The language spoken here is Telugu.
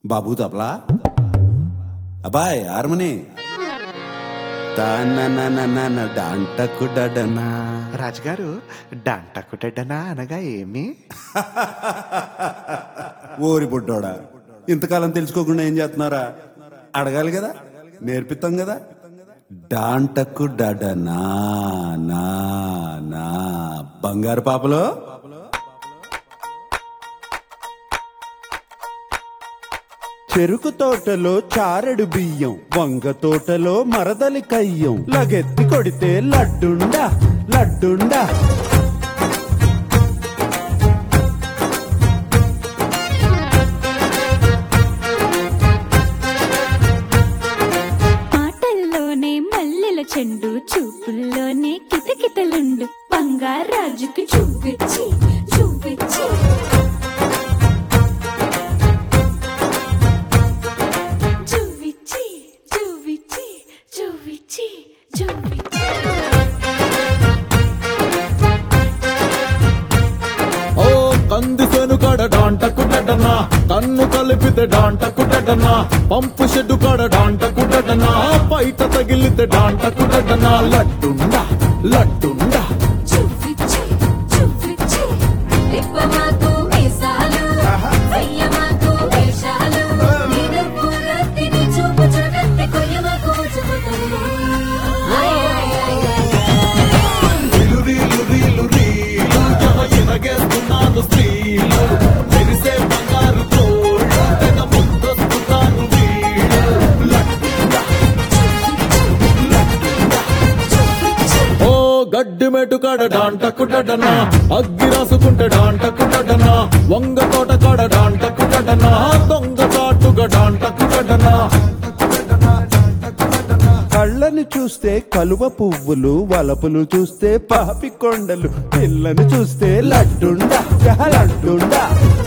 బాబు తపలా అబ్బాయ్ హార్మోని తాననననన డాంటకు డడనా రాజుగారు డంటకుటెడ్డనా అనగా ఏమి ఓరి బుడ్డోడా ఇంతకాలం తెలుసుకోకుండా ఏం చేస్తున్నారా అడగాలి కదా నేర్పిస్తాం కదా డాంటకు డడనా నా నా బంగారు పాపలో చెరుకు తోటలో చారెడు బియ్యం వంగ తోటలో మరదలి కయ్యం లగెత్తి కొడితే లడ్డుండా లడ్డుండా ఆటల్లోనే మల్లెల చెండు చూపుల్లోనే కితకితలుండు బంగారాజుకి చూపించి చూపించి చూపించి చూపించి చూపించి చూపించి ఓ కందిసేను కాడ డాంటకు డడనా కన్ను కలిపితే డాంటకు డడనా పంపు షెడ్డు కాడ డాంటకు డడనా బయట తగిలితే డాంటకు డడనా లడ్డుండా లడ్డుండా చూపించి చూపించి తిప్పమాకు మీసాలు వెయ్యమాకు వేషాలు నిదపు రత్తిని చూపు చూడత్తి కొయ్యమాకు చూపుతాను రీలు రీలు రీలు రీలు జమ ఎనగేస్తున్నాను స్త్రీలు మెరిసే బంగారు తోడు తెగ ముద్దొస్తున్నాను వీడు లడ్డుండా ఓ గడ్డి మెటు కాడ డాంటకు డడనా అగ్గి రాసుకుంటే డాంటకు డడనా వంగ తోట కాడ డాంటకు డడనా దొంగ చాటుగా డాంటకు డడనా కళ్ళని చూస్తే కలువ పువ్వులు వలపులు చూస్తే పాపి కొండలు పిల్లని చూస్తే లడ్డుండా లడ్డుండా